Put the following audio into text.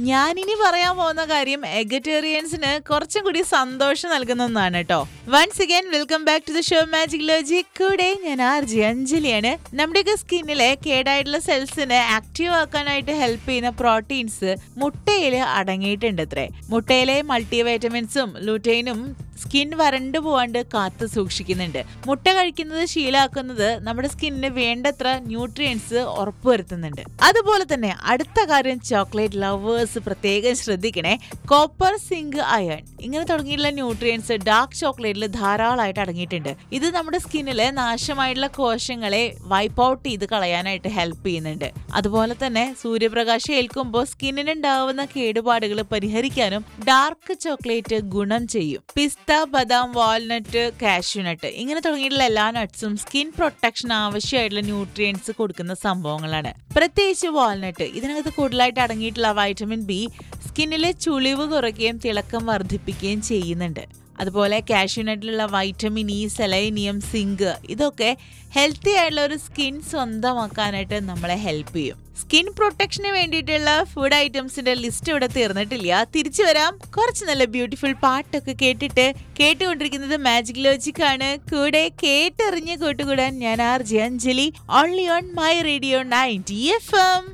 ഞാനിനി പറയാൻ പോകുന്ന കാര്യം എഗറ്റേറിയൻസിന് കുറച്ചും കൂടി സന്തോഷം നൽകുന്ന ഒന്നാണ് കേട്ടോ once again welcome back to the show magic ലോജി കൂടെ ഞാൻ ആർ ജി അഞ്ജലിയാണ് നമ്മുടെയൊക്കെ സ്കിന്നിലെ കേടായിട്ടുള്ള സെൽസിനെ ആക്റ്റീവ് ആക്കാനായിട്ട് ഹെൽപ്പ് ചെയ്യുന്ന പ്രോട്ടീൻസ് മുട്ടയിൽ അടങ്ങിയിട്ടുണ്ട് അത്രേ മുട്ടയിലെ മൾട്ടി വൈറ്റമിൻസും ലൂട്ടൈനും സ്കിൻ വരണ്ടു പോവാണ്ട് കാത്തു സൂക്ഷിക്കുന്നുണ്ട് മുട്ട കഴിക്കുന്നത് ശീലാക്കുന്നത് നമ്മുടെ സ്കിന്നിന് വേണ്ടത്ര ന്യൂട്രിയൻസ് ഉറപ്പുവരുത്തുന്നുണ്ട് അതുപോലെ തന്നെ അടുത്ത കാര്യം ചോക്ലേറ്റ് ലവേഴ്സ് പ്രത്യേകം ശ്രദ്ധിക്കണേ കോപ്പർ സിങ്ക് അയൺ ഇങ്ങനെ തുടങ്ങിയിട്ടുള്ള ന്യൂട്രിയൻസ് ഡാർക്ക് ചോക്ലേറ്റിൽ ധാരാളമായിട്ട് അടങ്ങിയിട്ടുണ്ട് ഇത് നമ്മുടെ സ്കിന്നിലെ നാശമായിട്ടുള്ള കോശങ്ങളെ വൈപ്പ് ഔട്ട് ചെയ്ത് കളയാനായിട്ട് ഹെൽപ്പ് ചെയ്യുന്നുണ്ട് അതുപോലെ തന്നെ സൂര്യപ്രകാശം ഏൽക്കുമ്പോൾ സ്കിന്നിന് ഉണ്ടാവുന്ന കേടുപാടുകൾ പരിഹരിക്കാനും ഡാർക്ക് ചോക്ലേറ്റ് ഗുണം ചെയ്യും പിസ്ത ബദാം വാൾനട്ട് കാഷ്യൂനട്ട് ഇങ്ങനെ തുടങ്ങിയിട്ടുള്ള എല്ലാ നട്ട്സും സ്കിൻ പ്രൊട്ടക്ഷൻ ആവശ്യമായിട്ടുള്ള ന്യൂട്രിയൻസ് കൊടുക്കുന്ന സംഭവങ്ങളാണ് പ്രത്യേകിച്ച് വാൾനട്ട് ഇതിനകത്ത് കൂടുതലായിട്ട് അടങ്ങിയിട്ടുള്ള വൈറ്റമിൻ ബി സ്കിന്നിലെ ചുളിവ് കുറയ്ക്കുകയും തിളക്കം വർദ്ധിപ്പിക്കുകയും ചെയ്യുന്നുണ്ട് അതുപോലെ കാഷ്യൂനട്ടിലുള്ള വൈറ്റമിൻ ഇ സെലൈനിയം സിങ്ക് ഇതൊക്കെ ഹെൽത്തി ആയിട്ടുള്ള ഒരു സ്കിൻ സ്വന്തമാക്കാനായിട്ട് നമ്മളെ ഹെൽപ്പ് ചെയ്യും സ്കിൻ പ്രൊട്ടക്ഷന് വേണ്ടിയിട്ടുള്ള ഫുഡ് ഐറ്റംസിന്റെ ലിസ്റ്റ് ഇവിടെ തീർന്നിട്ടില്ല തിരിച്ചു വരാം കുറച്ച് നല്ല ബ്യൂട്ടിഫുൾ പാട്ടൊക്കെ കേട്ടിട്ട് കേട്ടുകൊണ്ടിരിക്കുന്നത് മാജിക് ലോജിക് ആണ് കൂടെ കേട്ടെറിഞ്ഞ് കൂട്ടുകൂടാൻ ഞാൻ R J Anjali only on my radio ninety F M